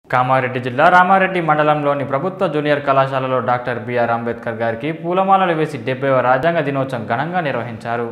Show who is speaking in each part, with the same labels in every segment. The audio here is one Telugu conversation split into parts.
Speaker 1: కామారెడ్డి జిల్లా రామారెడ్డి మండలంలోని ప్రభుత్వ జూనియర్ కళాశాలలో డాక్టర్ బిఆర్ అంబేద్కర్ గారికి పూలమాలలు వేసి డెబ్బైవ రాజ్యాంగ దినోత్సవం ఘనంగా నిర్వహించారు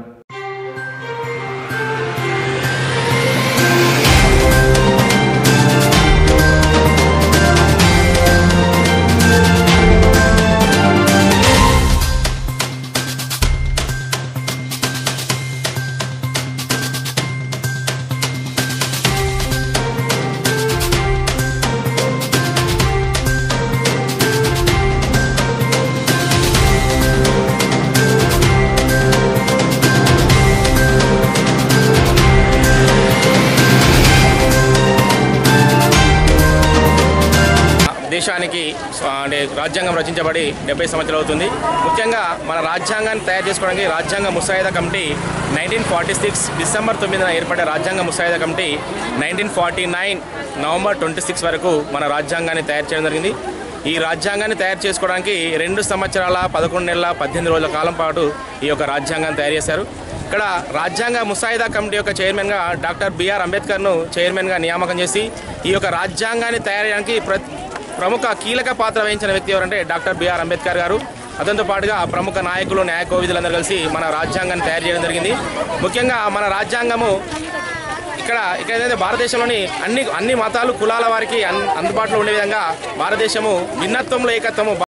Speaker 2: దేశానికి స్వ- అంటే రాజ్యాంగం రచించబడి డెబ్బై సంవత్సరాలు అవుతుంది ముఖ్యంగా మన రాజ్యాంగాన్ని తయారు చేసుకోవడానికి రాజ్యాంగ ముసాయిదా committee nineteen forty six December తొమ్మిదిన ఏర్పడే రాజ్యాంగ ముసాయిదా committee nineteen forty nine November twenty six వరకు మన రాజ్యాంగాన్ని తయారు చేయడం జరిగింది ఈ రాజ్యాంగాన్ని తయారు చేసుకోవడానికి రెండు సంవత్సరాల పదకొండు నెలల పద్దెనిమిది రోజుల కాలం పాటు ఈ యొక్క రాజ్యాంగాన్ని తయారు చేశారు ఇక్కడ రాజ్యాంగ ముసాయిదా కమిటీ యొక్క చైర్మన్గా డాక్టర్ బిఆర్ అంబేద్కర్ను చైర్మన్గా నియామకం చేసి ఈ యొక్క రాజ్యాంగాన్ని తయారు చేయడానికి ప్ర ప్రముఖ కీలక పాత్ర వహించిన వ్యక్తి ఎవరంటే డాక్టర్ బిఆర్ అంబేద్కర్ గారు అతనితో పాటుగా ప్రముఖ నాయకులు న్యాయ కోవిధులందరూ కలిసి మన రాజ్యాంగాన్ని తయారు చేయడం జరిగింది ముఖ్యంగా మన రాజ్యాంగము ఇక్కడ ఇక్కడ ఏదైతే భారతదేశంలోని అన్ని అన్ని మతాలు కులాల వారికి అన్- అందుబాటులో ఉండే విధంగా భారతదేశము భిన్నత్వంలో ఏకత్వము